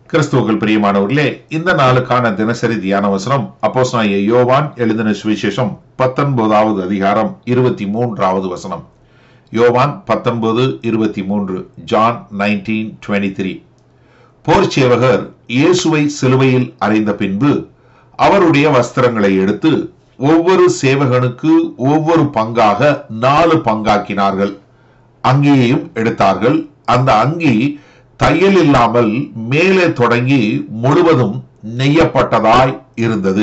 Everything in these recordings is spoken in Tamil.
கிறிஸ்துவுக்குள் பிரியமானவர்களே இந்த நாளுக்கான தினசரி தியான வசனம் அப்போஸ் யோவான் எழுதின சுவிசேஷம் பத்தொன்பதாவது அதிகாரம் இருபத்தி மூன்றாவது வசனம் யோவான் பத்தொன்பது இருபத்தி மூன்று ஜான் நைன்டீன் டுவெண்ட்டி த்ரீ போர் சேவகர் இயேசுவை சிலுவையில் அறைந்த பின்பு அவருடைய வஸ்திரங்களை எடுத்து ஒவ்வொரு சேவகனுக்கு ஒவ்வொரு பங்காக நாலு பங்காக்கினார்கள் அங்கியையும் எடுத்தார்கள் அந்த அங்கி தையல் இல்லாமல் மேலே தொடங்கி முழுவதும் நெய்யப்பட்டதாய் இருந்தது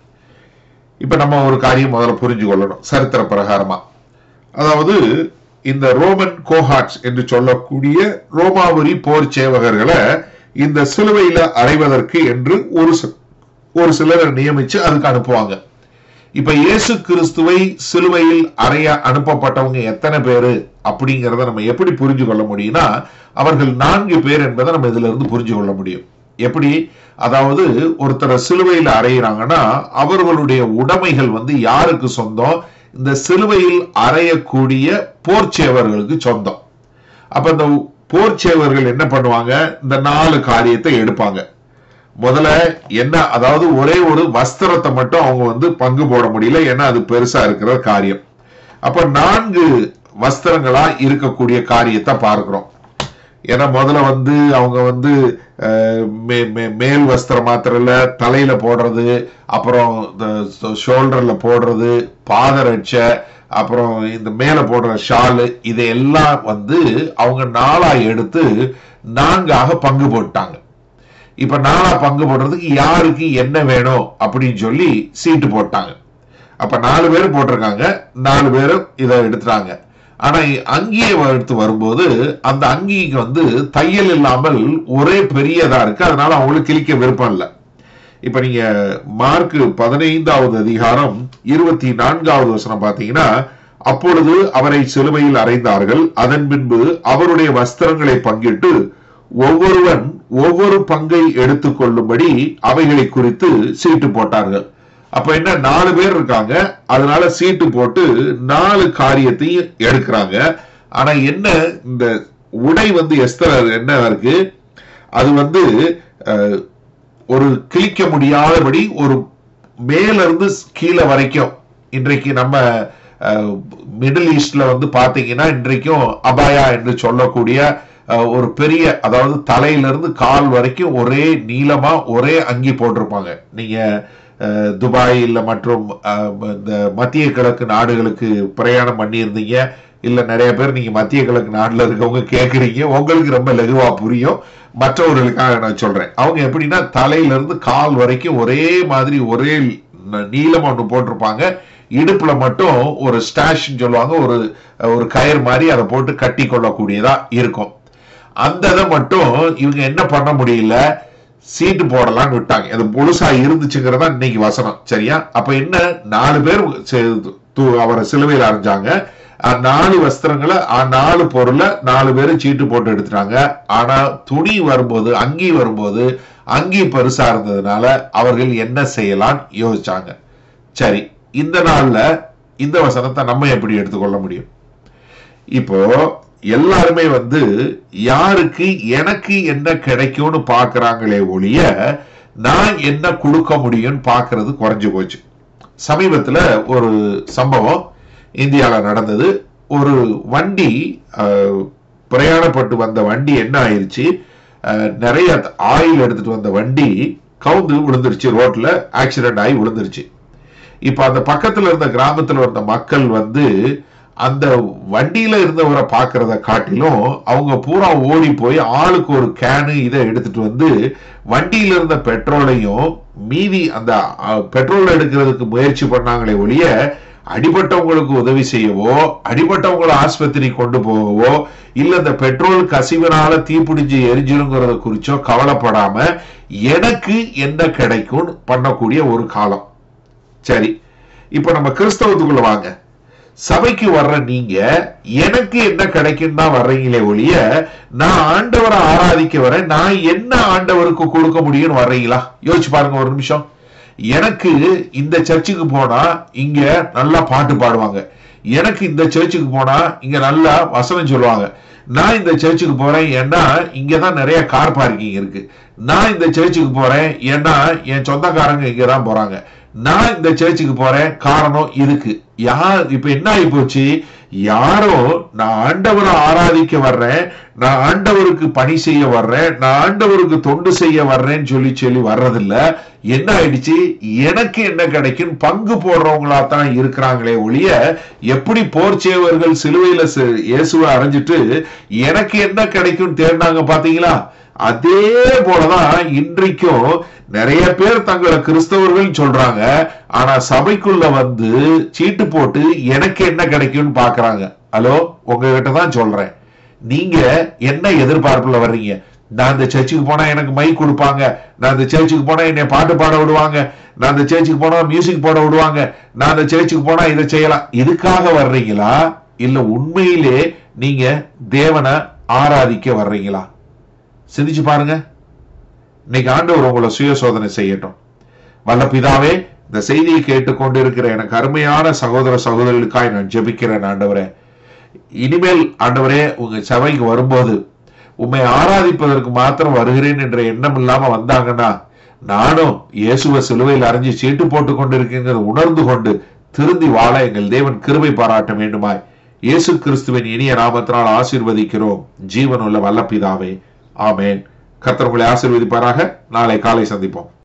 இப்ப நம்ம ஒரு காரியம் முதல்ல புரிஞ்சு கொள்ளணும் சரித்திர பிரகாரமா அதாவது இந்த ரோமன் கோஹாட்ஸ் என்று சொல்லக்கூடிய ரோமாபுரி போர் சேவகர்களை இந்த சிலுவையில அறைவதற்கு என்று ஒரு சி- ஒரு சிலரை நியமிச்சு அதுக்கு அனுப்புவாங்க இப்ப இயேசு கிறிஸ்துவை சிலுவையில் அறைய அனுப்பப்பட்டவங்க எத்தனை பேரு அப்படிங்கறத நம்ம எப்படி புரிஞ்சு கொள்ள முடியும்னா அவர்கள் நான்கு பேர் என்பதை நம்ம இதுல இருந்து புரிஞ்சு கொள்ள முடியும் எப்படி அதாவது ஒருத்தரை சிலுவையில் அறையிறாங்கன்னா அவர்களுடைய உடைமைகள் வந்து யாருக்கு சொந்தம் இந்த சிலுவையில் அறையக்கூடிய போர்ச்சேவர்களுக்கு சொந்தம் அப்ப இந்த போர்ச்சேவர்கள் என்ன பண்ணுவாங்க இந்த நாலு காரியத்தை எடுப்பாங்க முதல்ல என்ன அதாவது ஒரே ஒரு வஸ்திரத்தை மட்டும் அவங்க வந்து பங்கு போட முடியல ஏன்னா அது பெருசா இருக்கிற காரியம் அப்ப நான்கு வஸ்திரங்களா இருக்கக்கூடிய காரியத்தை பார்க்கிறோம் ஏன்னா முதல்ல வந்து அவங்க வந்து அஹ், மே- மே- மேல் வஸ்திரம் மாத்திரம் இல்ல தலையில போடுறது அப்புறம் ஷோல்டர்ல போடுறது பாதரட்சை அப்புறம் இந்த மேல போடுற ஷாலு இதையெல்லாம் வந்து அவங்க நாளா எடுத்து நான்காக பங்கு போட்டாங்க இப்ப நாளா பங்கு போடுறதுக்கு யாருக்கு என்ன வேணும் அப்படின்னு சொல்லி சீட்டு போட்டாங்க அப்ப நாலு பேர் போட்டிருக்காங்க நாலு பேரும் இதை எடுத்துட்டாங்க ஆனா அங்கியை எடுத்து வரும்போது அந்த அங்கிக்கு வந்து தையல் இல்லாமல் ஒரே பெரியதா இருக்கு அதனால அவங்களுக்கு கிழிக்க விருப்பம் இல்லை இப்ப நீங்க மார்க் பதினைந்தாவது அதிகாரம் இருபத்தி நான்காவது வசனம் பாத்தீங்கன்னா அப்பொழுது அவரை சிலுவையில் அறைந்தார்கள் அதன் பின்பு அவருடைய வஸ்திரங்களை பங்கிட்டு ஒவ்வொருவன் ஒவ்வொரு பங்கை எடுத்துக்கொள்ளும்படி அவைகளை குறித்து சீட்டு போட்டார்கள் அப்ப என்ன நாலு பேர் இருக்காங்க அதனால சீட்டு போட்டு நாலு காரியத்தையும் எடுக்கிறாங்க ஆனா என்ன இந்த உடை வந்து எஸ்தர் என்ன இருக்கு அது வந்து அஹ், ஒரு கிழிக்க முடியாதபடி ஒரு மேல இருந்து கீழே வரைக்கும் இன்றைக்கு நம்ம மிடில் ஈஸ்ட்ல வந்து பாத்தீங்கன்னா இன்றைக்கும் அபாயா என்று சொல்லக்கூடிய அஹ், ஒரு பெரிய அதாவது தலையிலிருந்து கால் வரைக்கும் ஒரே நீளமா ஒரே அங்கி போட்டிருப்பாங்க நீங்க அஹ், துபாய் இல்ல மற்றும் அஹ், இந்த மத்திய கிழக்கு நாடுகளுக்கு பிரயாணம் பண்ணியிருந்தீங்க இல்ல நிறைய பேர் நீங்க மத்திய கிழக்கு நாடுல இருக்கவங்க கேக்குறீங்க உங்களுக்கு ரொம்ப லகுவா புரியும் மற்றவர்களுக்காக நான் சொல்றேன் அவங்க எப்படின்னா தலையில இருந்து கால் வரைக்கும் ஒரே மாதிரி ஒரே ந- நீளம் ஒன்று போட்டிருப்பாங்க இடுப்புல மட்டும் ஒரு ஸ்டாஷ் சொல்லுவாங்க ஒரு ஒரு கயிறு மாதிரி அதை போட்டு கட்டி கொள்ளக்கூடியதா இருக்கும் அந்த இதை மட்டும் இவங்க என்ன பண்ண முடியல சீட்டு போடலாம்னு விட்டாங்க அது முழுசா இருந்துச்சுங்கிறதா இன்னைக்கு வசனம் சரியா அப்ப என்ன நாலு பேர் சே- து- அவரை சிலுவையில் அரைஞ்சாங்க அஹ் நாலு வஸ்திரங்களை அஹ் நாலு பொருளை நாலு பேரும் சீட்டு போட்டு எடுத்துட்டாங்க ஆனா துணி வரும்போது அங்கி வரும்போது அங்கி பெருசா இருந்ததுனால அவர்கள் என்ன செய்யலாம்னு யோசிச்சாங்க சரி இந்த நாள்ல இந்த வசனத்தை நம்ம எப்படி எடுத்துக்கொள்ள முடியும் இப்போ எல்லாருமே வந்து யாருக்கு எனக்கு என்ன கிடைக்கும்னு பாக்குறாங்களே ஒழிய நான் என்ன கொடுக்க முடியும்னு பாக்குறது குறைஞ்சு போச்சு சமீபத்துல ஒரு சம்பவம் இந்தியால நடந்தது ஒரு வண்டி அஹ், பிரயாணப்பட்டு வந்த வண்டி என்ன ஆயிருச்சு அஹ், நிறைய ஆயில் எடுத்துட்டு வந்த வண்டி கவுந்து விழுந்துருச்சு ரோட்ல ஆக்சிடென்ட் ஆகி விழுந்துருச்சு இப்ப அந்த பக்கத்துல இருந்த கிராமத்துல இருந்த மக்கள் வந்து அந்த வண்டியில இருந்தவரை பார்க்கறத காட்டிலும் அவங்க பூரா ஓடி போய் ஆளுக்கு ஒரு கேனு இதை எடுத்துட்டு வந்து வண்டியில இருந்த பெட்ரோலையும் மீதி அந்த அஹ், பெட்ரோல் எடுக்கிறதுக்கு முயற்சி பண்ணாங்களே ஒழிய அடிபட்டவங்களுக்கு உதவி செய்யவோ அடிபட்டவங்களை ஆஸ்பத்திரி கொண்டு போகவோ இல்ல இந்த பெட்ரோல் கசிவினால தீப்பிடிஞ்சு எரிஞ்சிருங்கிறத குறிச்சோ கவலைப்படாம எனக்கு என்ன கிடைக்கும் பண்ணக்கூடிய ஒரு காலம் சரி இப்ப நம்ம கிறிஸ்தவத்துக்குள்ள வாங்க சபைக்கு வர்ற நீங்க எனக்கு என்ன கிடைக்கும் தான் வர்றீங்களே ஒழிய நான் ஆண்டவரை ஆராதிக்க வரேன் நான் என்ன ஆண்டவருக்கு கொடுக்க முடியும்னு வர்றீங்களா யோசிச்சு பாருங்க ஒரு நிமிஷம் எனக்கு இந்த சர்ச்சுக்கு போனா இங்க நல்லா பாட்டு பாடுவாங்க எனக்கு இந்த சர்ச்சுக்கு போனா இங்க நல்லா வசனம் சொல்லுவாங்க நான் இந்த சர்ச்சுக்கு போறேன் ஏன்னா இங்கதான் நிறைய கார் பார்க்கிங் இருக்கு நான் இந்த சர்ச்சுக்கு போறேன் ஏன்னா என் சொந்தக்காரங்க இங்க தான் போறாங்க நான் இந்த சர்ச்சுக்கு போறேன் காரணம் இதுக்கு யார் இப்ப என்ன ஆகி போச்சு யாரோ நான் ஆண்டவரை ஆராதிக்க வர்றேன் நான் ஆண்டவருக்கு பணி செய்ய வர்றேன் நான் ஆண்டவருக்கு தொண்டு செய்ய வர்றேன்னு சொல்லி சொல்லி வர்றதில்ல என்ன ஆயிடுச்சு எனக்கு என்ன கிடைக்கும் பங்கு போடுறவங்களா தான் இருக்கிறாங்களே ஒழிய எப்படி போர்ச்சேவர்கள் சிலுவையில சி- இயேசுவை அரைஞ்சிட்டு எனக்கு என்ன கிடைக்கும் தேடினாங்க பாத்தீங்களா அதே போலதான் இன்றைக்கும் நிறைய பேர் தங்களை கிறிஸ்தவர்கள் சொல்றாங்க ஆனா சபைக்குள்ள வந்து சீட்டு போட்டு எனக்கு என்ன கிடைக்கும்னு பாக்குறாங்க ஹலோ உங்ககிட்ட தான் சொல்றேன் நீங்க என்ன எதிர்பார்ப்புல வர்றீங்க நான் இந்த சர்ச்சுக்கு போனா எனக்கு மைக் கொடுப்பாங்க நான் இந்த சர்ச்சுக்கு போனா என்னை பாட்டு பாட விடுவாங்க நான் இந்த சர்ச்சுக்கு போனா மியூசிக் போட விடுவாங்க நான் இந்த சர்ச்சுக்கு போனா இதை செய்யலாம் இதுக்காக வர்றீங்களா இல்ல உண்மையிலே நீங்க தேவனை ஆராதிக்க வர்றீங்களா சிந்திச்சு பாருங்க இன்னைக்கு ஆண்டவர் உங்களை சுய சோதனை செய்யட்டும் வல்ல பிதாவே இந்த செய்தியை கேட்டுக்கொண்டு இருக்கிற எனக்கு அருமையான சகோதர சகோதரிகளுக்காய் நான் ஜெபிக்கிறேன் ஆண்டவரே இனிமேல் ஆண்டவரே உங்க சபைக்கு வரும்போது உம்மை ஆராதிப்பதற்கு மாத்திரம் வருகிறேன் என்ற எண்ணம் இல்லாம வந்தாங்கன்னா நானும் இயேசுவ சிலுவையில் அரைஞ்சு சீட்டு போட்டு கொண்டிருக்கேங்கிறத உணர்ந்து கொண்டு திருந்தி வாழ எங்கள் தேவன் கிருபை பாராட்ட வேண்டுமாய் இயேசு கிறிஸ்துவின் இனிய நாமத்தினால் ஆசீர்வதிக்கிறோம் ஜீவனுள்ள வல்ல பிதாவே ஆமேன் கர்த்தர் உங்களை ஆசீர்வதிப்பாராக நாளை காலை சந்திப்போம்